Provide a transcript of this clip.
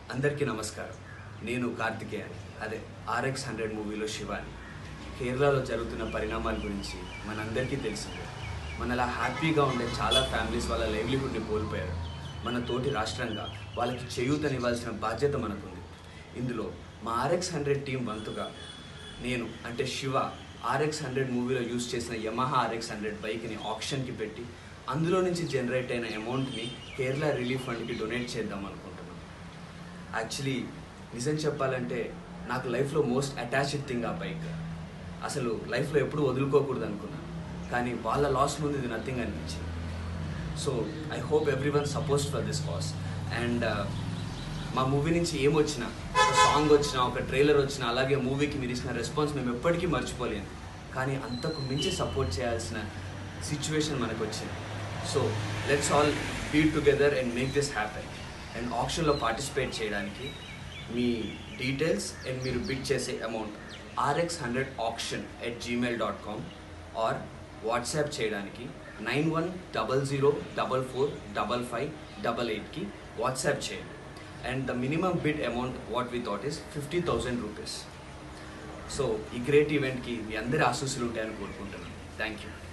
అందరికీ నమస్కారం నేను కార్తికేయని అదే ఆర్ఎక్స్ హండ్రెడ్ మూవీలో శివాని కేరళలో జరుగుతున్న పరిణామాల గురించి మనందరికీ తెలిసిందే మనలా హ్యాపీగా ఉండే చాలా ఫ్యామిలీస్ వాళ్ళ లైవ్లీహుడ్ని కోల్పోయారు మన తోటి రాష్ట్రంగా వాళ్ళకి చేయూతనివ్వాల్సిన బాధ్యత మనకుంది ఇందులో మా ఆర్ఎక్స్ హండ్రెడ్ టీం వంతుగా నేను అంటే శివ ఆర్ఎక్స్ హండ్రెడ్ మూవీలో యూజ్ చేసిన యమహా ఆర్ఎక్స్ హండ్రెడ్ బైక్ని ఆప్షన్కి పెట్టి అందులో నుంచి జనరేట్ అయిన అమౌంట్ని కేరళ రిలీఫ్ ఫండ్కి డొనేట్ చేద్దాం అనుకుంటున్నాం యాక్చువల్లీ నిజం చెప్పాలంటే నాకు లైఫ్లో మోస్ట్ అటాచ్డ్ థింగ్ ఆ బైక్ అసలు లైఫ్లో ఎప్పుడు వదులుకోకూడదు అనుకున్నాను కానీ వాళ్ళ లాస్ ముందు ఇది నథింగ్ అనిపించింది so I hope every one supports for this cause and మా మూవీ నుంచి ఏమొచ్చినా ఒక సాంగ్ వచ్చినా ఒక ట్రైలర్ వచ్చినా అలాగే మూవీకి మీరు ఇచ్చిన రెస్పాన్స్ మేము ఎప్పటికీ మర్చిపోలేము కానీ అంతకు మించి సపోర్ట్ చేయాల్సిన సిచ్యువేషన్ మనకు వచ్చింది so let's all be together and make this happen and ఆప్షన్లో పార్టిసిపేట్ చేయడానికి మీ డీటెయిల్స్ అండ్ మీరు బిడ్ చేసే amount RX hundred auction at gmail dot com or WhatsApp చేయడానికి nine one double zero double four double five double ఎయిట్కి WhatsApp చేయండి and the minimum bid amount what we thought is fifty thousand rupees so ఈ great ఈవెంట్కి మీ అందరి ఆశీస్సులు ఉంటాయని కోరుకుంటున్నాను థ్యాంక్ యూ